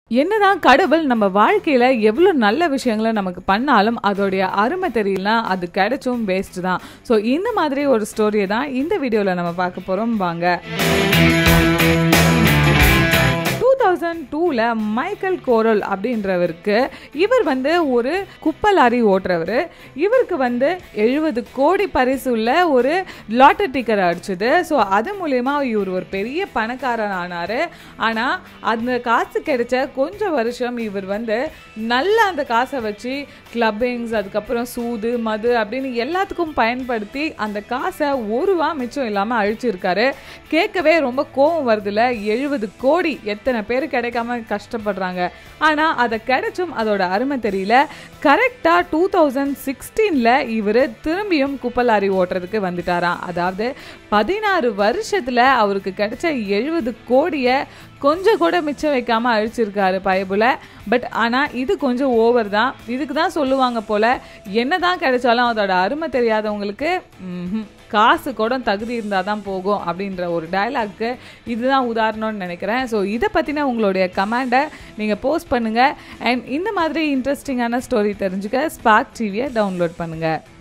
என்னதான் கடவுள் நம்ம வாழ்க்கையில எவ்வளோ நல்ல விஷயங்களை நமக்கு பண்ணாலும் அதோடைய அருமை தெரியலனா அது கிடைச்சும் வேஸ்ட் தான் ஸோ இந்த மாதிரி ஒரு ஸ்டோரியை தான் இந்த வீடியோவில் நம்ம பார்க்க போகிறோம் வாங்க டூ தௌசண்ட் டூவில் மைக்கேல் கோரல் அப்படின்றவருக்கு இவர் வந்து ஒரு குப்பை லாரி ஓட்டுறவர் இவருக்கு வந்து எழுபது கோடி பரிசு உள்ள ஒரு லாட்டரி டிக்கெட் அடிச்சுது ஸோ அது மூலயமா இவர் ஒரு பெரிய பணக்காரன் ஆனார் ஆனால் அந்த காசு கிடைச்ச கொஞ்சம் வருஷம் இவர் வந்து நல்ல அந்த காசை வச்சு கிளப்பிங்ஸ் அதுக்கப்புறம் சூது மது அப்படின்னு எல்லாத்துக்கும் பயன்படுத்தி அந்த காசை ஒரு ரூபா மிச்சம் இல்லாமல் அழிச்சிருக்காரு கேட்கவே ரொம்ப கோவம் வருதுல எழுபது கோடி எத்தனை பேர் கிடைக்காம கஷ்டப்படுறாங்க ஆனால் அதை கிடைச்சும் அதோட அருமை தெரியல கரெக்டாக டூ தௌசண்ட் சிக்ஸ்டீனில் இவர் திரும்பியும் குப்பலாரி ஓட்டுறதுக்கு வந்துட்டாராம் அதாவது பதினாறு வருஷத்தில் அவருக்கு கிடைச்ச எழுபது கோடியை கொஞ்சம் கூட மிச்சம் வைக்காம அழிச்சிருக்காரு பயபுல பட் ஆனால் இது கொஞ்சம் ஓவர் தான் இதுக்கு தான் சொல்லுவாங்க போல என்ன தான் கிடைச்சாலும் அதோட அருமை தெரியாதவங்களுக்கு ம்ஹும், காசு கூட தகுதி இருந்தால் தான் போகும் அப்படின்ற ஒரு டயலாக்கு இதுதான் உதாரணம்னு நினைக்கிறேன் ஸோ இதை பற்றின உங்களுடைய கமெண்டை நீங்கள் போஸ்ட் பண்ணுங்கள் அண்ட் இந்த மாதிரி இன்ட்ரெஸ்டிங்கான ஸ்டோரி தெரிஞ்சுக்க ஸ்பார்க் டிவியை டவுன்லோட் பண்ணுங்கள்